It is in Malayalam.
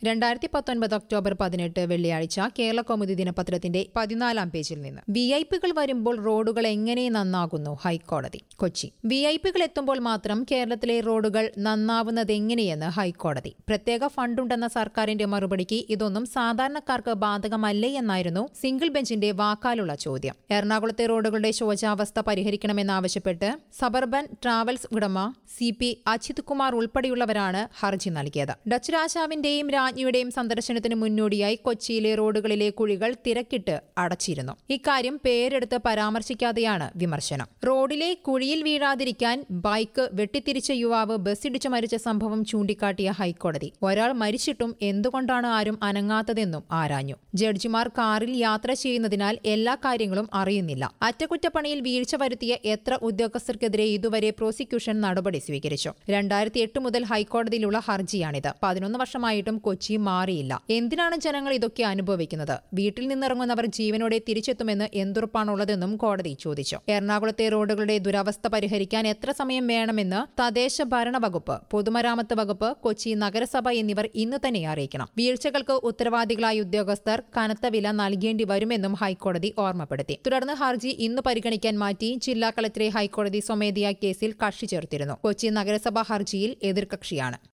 രണ്ടായിരത്തി പത്തൊൻപത് ഒക്ടോബർ പതിനെട്ട് വെള്ളിയാഴ്ച കേരള കൗമുദി ദിനപത്രത്തിന്റെ പതിനാലാം പേജിൽ നിന്ന് വി ഐ പികൾ വരുമ്പോൾ റോഡുകൾ എങ്ങനെ നന്നാകുന്നു ഹൈക്കോടതി കൊച്ചി വി ഐ പികൾ എത്തുമ്പോൾ മാത്രം കേരളത്തിലെ റോഡുകൾ നന്നാവുന്നതെങ്ങനെയെന്ന് ഹൈക്കോടതി പ്രത്യേക ഫണ്ടുണ്ടെന്ന സർക്കാരിന്റെ മറുപടിക്ക് ഇതൊന്നും സാധാരണക്കാർക്ക് ബാധകമല്ലേ എന്നായിരുന്നു സിംഗിൾ ബെഞ്ചിന്റെ വാക്കാലുള്ള ചോദ്യം എറണാകുളത്തെ റോഡുകളുടെ ശോചാവസ്ഥ പരിഹരിക്കണമെന്നാവശ്യപ്പെട്ട് സബർബൻ ട്രാവൽസ് ഉടമ സി പി അജിത് കുമാർ ഉൾപ്പെടെയുള്ളവരാണ് ഹർജി നൽകിയത് ഡച്ച് രാജാവിന്റെയും രാജ്ഞിയുടെയും സന്ദർശനത്തിന് മുന്നോടിയായി കൊച്ചിയിലെ റോഡുകളിലെ കുഴികൾ തിരക്കിട്ട് അടച്ചിരുന്നു ഇക്കാര്യം പേരെടുത്ത് പരാമർശിക്കാതെയാണ് വിമർശനം റോഡിലെ കുഴിയിൽ വീഴാതിരിക്കാൻ ബൈക്ക് വെട്ടിത്തിരിച്ച യുവാവ് ബസ്സിടിച്ച് മരിച്ച സംഭവം ചൂണ്ടിക്കാട്ടിയ ഹൈക്കോടതി ഒരാൾ മരിച്ചിട്ടും എന്തുകൊണ്ടാണ് ആരും അനങ്ങാത്തതെന്നും ആരാഞ്ഞു ജഡ്ജിമാർ കാറിൽ യാത്ര ചെയ്യുന്നതിനാൽ എല്ലാ കാര്യങ്ങളും അറിയുന്നില്ല അറ്റകുറ്റപ്പണിയിൽ വീഴ്ച വരുത്തിയ എത്ര ഉദ്യോഗസ്ഥർക്കെതിരെ ഇതുവരെ പ്രോസിക്യൂഷൻ നടപടി സ്വീകരിച്ചു രണ്ടായിരത്തി എട്ട് മുതൽ ഹൈക്കോടതിയിലുള്ള ഹർജിയാണിത് പതിനൊന്ന് വർഷമായിട്ടും കൊച്ചി മാറിയില്ല എന്തിനാണ് ജനങ്ങൾ ഇതൊക്കെ അനുഭവിക്കുന്നത് വീട്ടിൽ നിന്നിറങ്ങുന്നവർ ജീവനോടെ തിരിച്ചെത്തുമെന്ന് എന്തുറപ്പാണുള്ളതെന്നും കോടതി ചോദിച്ചു എറണാകുളത്തെ റോഡുകളുടെ ദുരവസ്ഥ പരിഹരിക്കാൻ എത്ര സമയം വേണമെന്ന് തദ്ദേശ ഭരണ വകുപ്പ് പൊതുമരാമത്ത് വകുപ്പ് കൊച്ചി നഗരസഭ എന്നിവർ ഇന്ന് തന്നെ അറിയിക്കണം വീഴ്ചകൾക്ക് ഉത്തരവാദികളായ ഉദ്യോഗസ്ഥർ കനത്ത വില നൽകേണ്ടി വരുമെന്നും ഹൈക്കോടതി ഓർമ്മപ്പെടുത്തി തുടർന്ന് ഹർജി ഇന്ന് പരിഗണിക്കാൻ മാറ്റി ജില്ലാ കളക്ടറെ ഹൈക്കോടതി സ്വമേധയാ കേസിൽ കക്ഷി ചേർത്തിരുന്നു കൊച്ചി നഗരസഭ ഹർജിയിൽ എതിർകക്ഷിയാണ്